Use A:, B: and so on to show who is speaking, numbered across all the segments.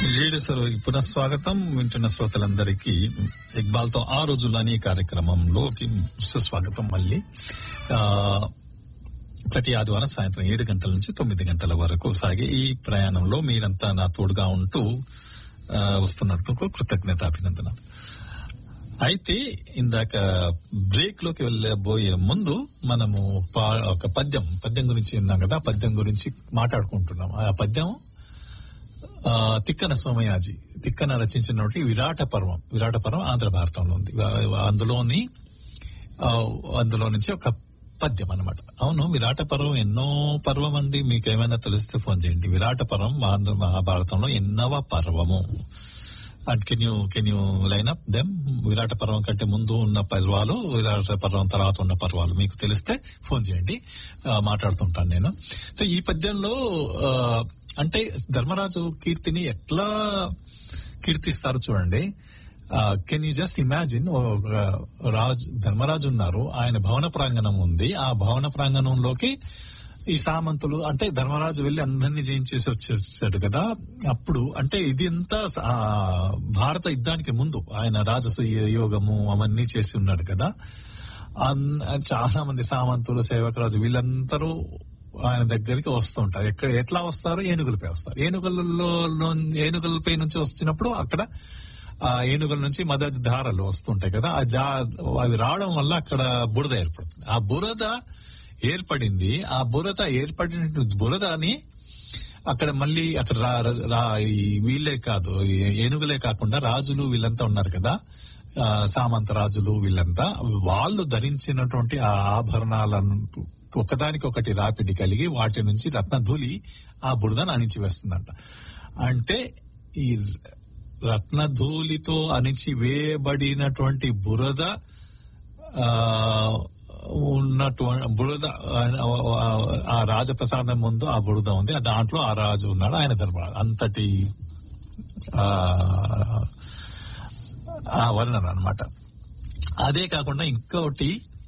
A: radio సర్వ పునః స్వాగతం వింటున్న శ్రోతలందరికీ ఇక్బాల్ తో ఆ రోజుల్లోని కార్యక్రమంలోకి సుస్వాగతం మళ్ళీ ఆ, ప్రతి ఆదివారం సాయంత్రం ఏడు గంటల నుంచి తొమ్మిది గంటల వరకు సాగే ఈ ప్రయాణంలో మీరంతా నా తోడుగా ఉంటూ ఆ, వస్తున్నందుకు కృతజ్ఞత అభినందన అయితే ఇందాక బ్రేక్ లోకి వెళ్ళబోయే ముందు మనము పా- ఒక పద్యం పద్యం గురించి ఉన్నాం కదా ఆ పద్యం గురించి మాట్లాడుకుంటున్నాం ఆ పద్యం ఆ, తిక్కన సోమయాజి తిక్కన రచించినటువంటి విరాట పర్వం విరాట పర్వం ఆంధ్ర భారతంలో ఉంది వా- అందులోని ఆ, అందులో నుంచి ఒక పద్యం అన్నమాట అవును విరాట పర్వం ఎన్నో పర్వం అండి మీకు ఏమైనా తెలిస్తే ఫోన్ చేయండి విరాట పర్వం ఆంధ్ర మహాభారతంలో ఎన్నవ పర్వము and can you can you line up them Virata Parvam కంటే ముందు ఉన్న పర్వాలు విరాట పర్వం తర్వాత ఉన్న పర్వాలు మీకు తెలిస్తే ఫోన్ చేయండి ఆ, మాట్లాడుతుంటాను నేను సో ఈ పద్యంలో ఆ, అంటే ధర్మరాజు కీర్తిని ఎట్లా కీర్తిస్తారు చూడండి కెన్ యూ జస్ట్ ఇమాజిన్ రాజు ధర్మరాజు ఉన్నారు ఆయన భవన ప్రాంగణం ఉంది ఆ భవన ప్రాంగణంలోకి ఈ సామంతులు అంటే ధర్మరాజు వెళ్లి అందరినీ జయించేసి వచ్చేసాడు కదా అప్పుడు అంటే ఇది అంతా ఆ, భారత యుద్ధానికి ముందు ఆయన రాజసూయ యోగము అవన్నీ చేసి ఉన్నాడు కదా అన్- చాలా మంది సామంతులు సేవకరాజు వీళ్ళందరూ ఆయన దగ్గరికి వస్తుంటారు ఎక్కడ ఎట్లా వస్తారు ఏనుగులపై వస్తారు ఏనుగులలో ఏనుగులపై నుంచి వచ్చినప్పుడు అక్కడ ఆ ఏనుగుల నుంచి మదద్ ధారలు వస్తుంటాయి కదా ఆ జా అవి రావడం వల్ల అక్కడ బురద ఏర్పడుతుంది ఆ బురద ఏర్పడింది ఆ బురద ఏర్పడిన బురదని అక్కడ మళ్ళీ అక్కడ రా రా ఈ వీళ్ళే కాదు ఈ ఏనుగులే కాకుండా రాజులు వీళ్ళంతా ఉన్నారు కదా ఆ, సామంత రాజులు వీళ్ళంతా వాళ్ళు ధరించినటువంటి ఆ ఆభరణాలను ఒకదానికి ఒకటి రాపిడి కలిగి వాటి నుంచి రత్నధూళి ఆ బురదను అణిచి వేస్తుందంట అంటే ఈ రత్నధూళితో అణిచి వేయబడినటువంటి బురద ఆ, ఉన్నటువంటి బురద ఆ, ఆ రాజప్రసాదం ముందు ఆ బురద ఉంది ఆ దాంట్లో ఆ రాజు ఉన్నాడు ఆయన ధర్మరాజు అంతటి ఆ, ఆ వర్ణన అన్నమాట అదే కాకుండా ఇంకోటి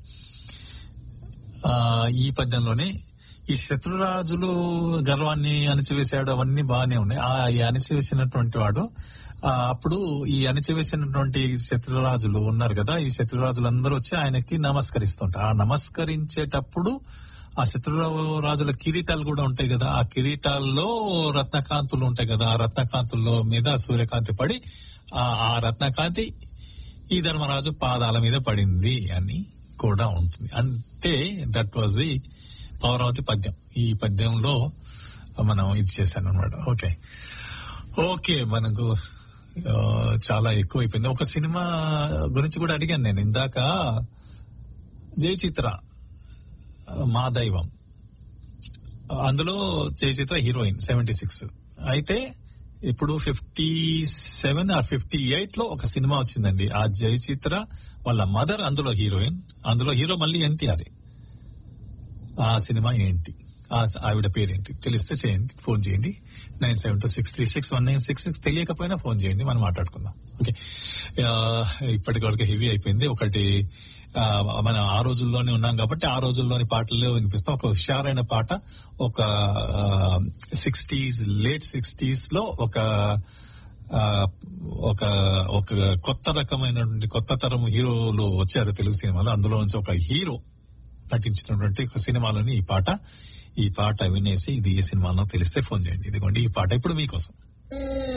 A: ఆ, ఈ పద్యంలోనే ఈ శత్రురాజులు గర్వాన్ని అణిచివేశాడు అవన్నీ బాగానే ఉన్నాయి ఆ ఈ అణిచివేసినటువంటి వాడు ఆ, అప్పుడు ఈ అణిచివేసినటువంటి శత్రురాజులు ఉన్నారు కదా ఈ శత్రురాజులందరూ వచ్చి ఆయనకి నమస్కరిస్తుంటారు ఆ నమస్కరించేటప్పుడు ఆ శత్రురాజుల కిరీటాలు కూడా ఉంటాయి కదా ఆ కిరీటాల్లో రత్నకాంతులు ఉంటాయి కదా ఆ రత్నకాంతుల్లో మీద సూర్యకాంతి పడి ఆ ఆ రత్నకాంతి ఈ ధర్మరాజు పాదాల మీద పడింది అని కూడా ఉంటుంది అంటే దట్ వాజ్ ది పౌరావతి పద్యం ఈ పద్యంలో మనం ఇది చేశాను అనమాట ఓకే ఓకే మనకు ఆ, చాలా ఎక్కువ అయిపోయింది ఒక సినిమా గురించి కూడా అడిగాను నేను ఇందాక జయచిత్ర మా దైవం అందులో జయచిత్ర హీరోయిన్ సెవెంటీ సిక్స్ అయితే ఇప్పుడు fifty seven or fifty eight లో ఒక సినిమా వచ్చిందండి ఆ జయచిత్ర వాళ్ళ మదర్ అందులో హీరోయిన్ అందులో హీరో మళ్ళీ ఎన్టీఆర్ ఆ సినిమా ఏంటి ఆ ఆవిడ పేరేంటి తెలిస్తే చేయండి ఫోన్ చేయండి nine seven two six three six one nine six six తెలియకపోయినా ఫోన్ చేయండి మనం మాట్లాడుకుందాం ఓకే ఆ, ఇప్పటికి వరకు హెవీ అయిపోయింది ఒకటి ఆ, మనం ఆ రోజుల్లోనే ఉన్నాం కాబట్టి ఆ రోజుల్లోని పాటలు వినిపిస్తాం ఒక హుషారైన పాట ఒక సిక్స్టీస్ లేట్ సిక్స్టీస్ లో ఒక ఆ, ఒక ఒక కొత్త రకమైనటువంటి కొత్త తరం హీరోలు వచ్చారు తెలుగు సినిమాలో అందులో నుంచి ఒక హీరో నటించినటువంటి ఒక సినిమాలోని ఈ పాట ఈ పాట వినేసి ఇది ఏ సినిమానో తెలిస్తే ఫోన్ చేయండి ఇదిగోండి ఈ పాట ఇప్పుడు మీకోసం